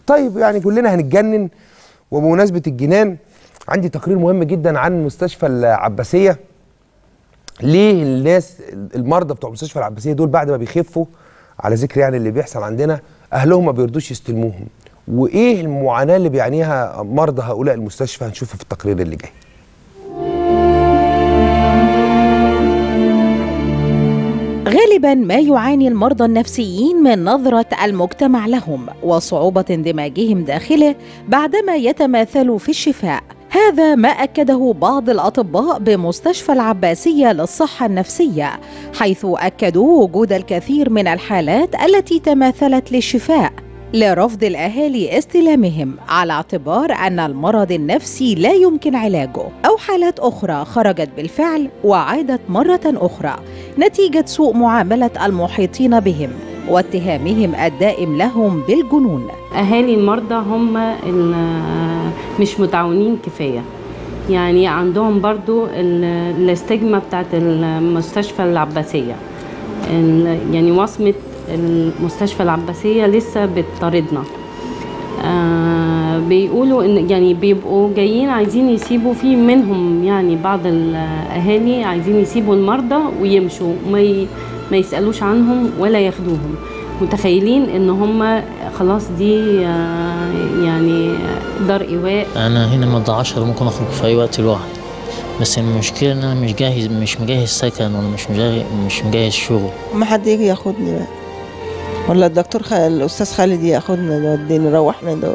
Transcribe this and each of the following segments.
طيب يعني كلنا هنتجنن وبمناسبه الجنان عندي تقرير مهم جدا عن مستشفى العباسيه ليه الناس المرضى بتوع مستشفى العباسيه دول بعد ما بيخفوا على ذكر يعني اللي بيحصل عندنا اهلهم ما بيرضوش يستلموهم وايه المعاناه اللي بيعانيها مرضى هؤلاء المستشفى هنشوفها في التقرير اللي جاي غالبا ما يعاني المرضى النفسيين من نظرة المجتمع لهم وصعوبة اندماجهم داخله بعدما يتماثلوا في الشفاء هذا ما أكده بعض الأطباء بمستشفى العباسية للصحة النفسية حيث أكدوا وجود الكثير من الحالات التي تماثلت للشفاء لرفض الأهالي استلامهم على اعتبار أن المرض النفسي لا يمكن علاجه أو حالات أخرى خرجت بالفعل وعادت مرة أخرى نتيجة سوء معاملة المحيطين بهم واتهامهم الدائم لهم بالجنون اهالي المرضى هم ال- مش متعاونين كفايه يعني عندهم برضو ال- الاستجمة بتاعت المستشفى العباسية ال- يعني وصمة المستشفى العباسية لسه بتطاردنا آه بيقولوا ان يعني بيبقوا جايين عايزين يسيبوا في منهم يعني بعض الاهالي عايزين يسيبوا المرضى ويمشوا ما ي- ما يسالوش عنهم ولا ياخدوهم متخيلين ان هم خلاص دي آه، يعني دار ايواء انا هنا مدة عشر ممكن اخرج في اي وقت لوحدي بس المشكلة ان انا مش جاهز مش مجهز سكن ولا مش مجهز مش مجهز شغل ما حد يجي ياخدني بقى ولا الدكتور خ... الاستاذ خالد ياخدنا يودينا يروحنا دول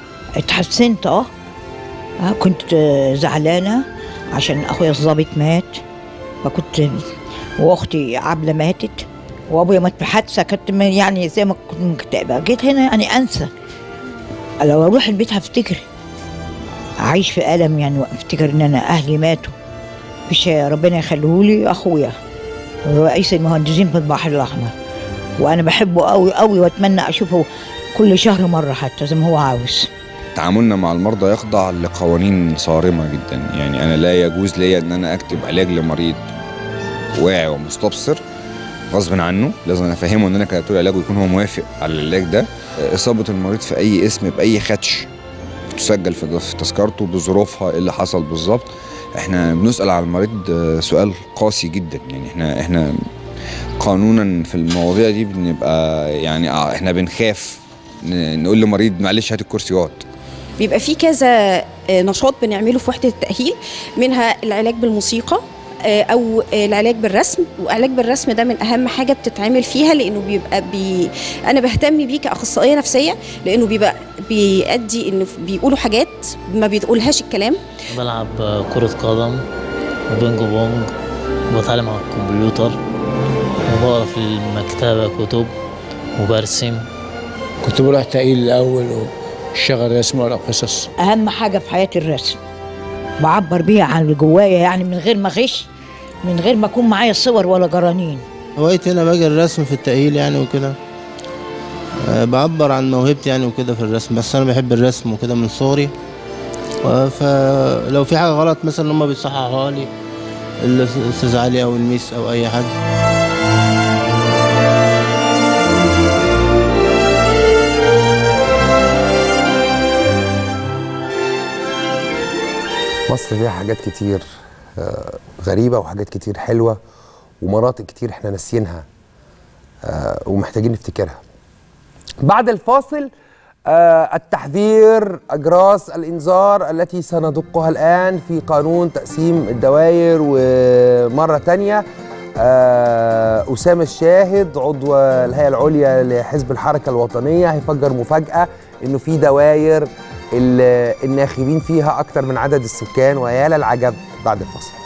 اتحسنت اه آه، كنت آه، زعلانه عشان اخويا الظابط مات فكنت واختي عبله ماتت وابويا مات في حادثه كنت م- يعني زي ما كنت مكتئبه جيت هنا يعني انسى لو اروح البيت هفتكر اعيش في الم يعني وافتكر ان انا اهلي ماتوا مش ربنا يخليهولي اخويا رئيس المهندسين في البحر الاحمر وانا بحبه قوي قوي واتمنى اشوفه كل شهر مره حتى زي ما هو عاوز تعاملنا مع المرضى يخضع لقوانين صارمة جدا يعني أنا لا يجوز لي أن أنا أكتب علاج لمريض واعي ومستبصر غصب عنه لازم أنا أفهمه أن أنا كتبت له علاج ويكون هو موافق على العلاج ده إصابة المريض في أي اسم بأي خدش تسجل في في تذكرته بظروفها إيه اللي حصل بالظبط احنا بنسأل على المريض آه، سؤال قاسي جدا يعني احنا احنا قانونا في المواضيع دي بنبقى يعني آه، احنا بنخاف ن- نقول لمريض معلش هات الكرسيات بيبقى في كذا آه، نشاط بنعمله في وحده التاهيل منها العلاج بالموسيقى آه، او آه، العلاج بالرسم وعلاج بالرسم ده من اهم حاجه بتتعمل فيها لانه بيبقى بي انا بهتم بيه كاخصائيه نفسيه لانه بيبقى بيؤدي انه بيقولوا حاجات ما بيقولهاش الكلام بلعب كرة قدم وبينج بونج وبتعلم على الكمبيوتر وبقرا في المكتبة كتب وبرسم كنت بروح تقيل الأول واشتغل رسم ولا قصص اهم حاجه في حياتي الرسم بعبر بيها عن اللي جوايا يعني من غير ما اغش من غير ما اكون معايا صور ولا جرانين هوايتي هنا باجي الرسم في التأهيل يعني وكده آه، بعبر عن موهبتي يعني وكده في الرسم بس أنا بحب الرسم وكده من صغري آه، فلو في حاجة غلط مثلا هما بيصححوها لي الأستاذ علي أو الميس أو أي حد مصر فيها حاجات كتير آه، غريبة وحاجات كتير حلوة ومناطق كتير احنا ناسيينها آه، ومحتاجين نفتكرها بعد الفاصل آه، التحذير أجراس الإنذار التي سندقها الآن في قانون تقسيم الدوائر ومرة تانية آه، أسامة الشاهد عضو الهيئة العليا لحزب الحركة الوطنية هيفجر مفاجأة إنه في دوائر ال- الناخبين فيها أكتر من عدد السكان ويا للعجب بعد الفاصل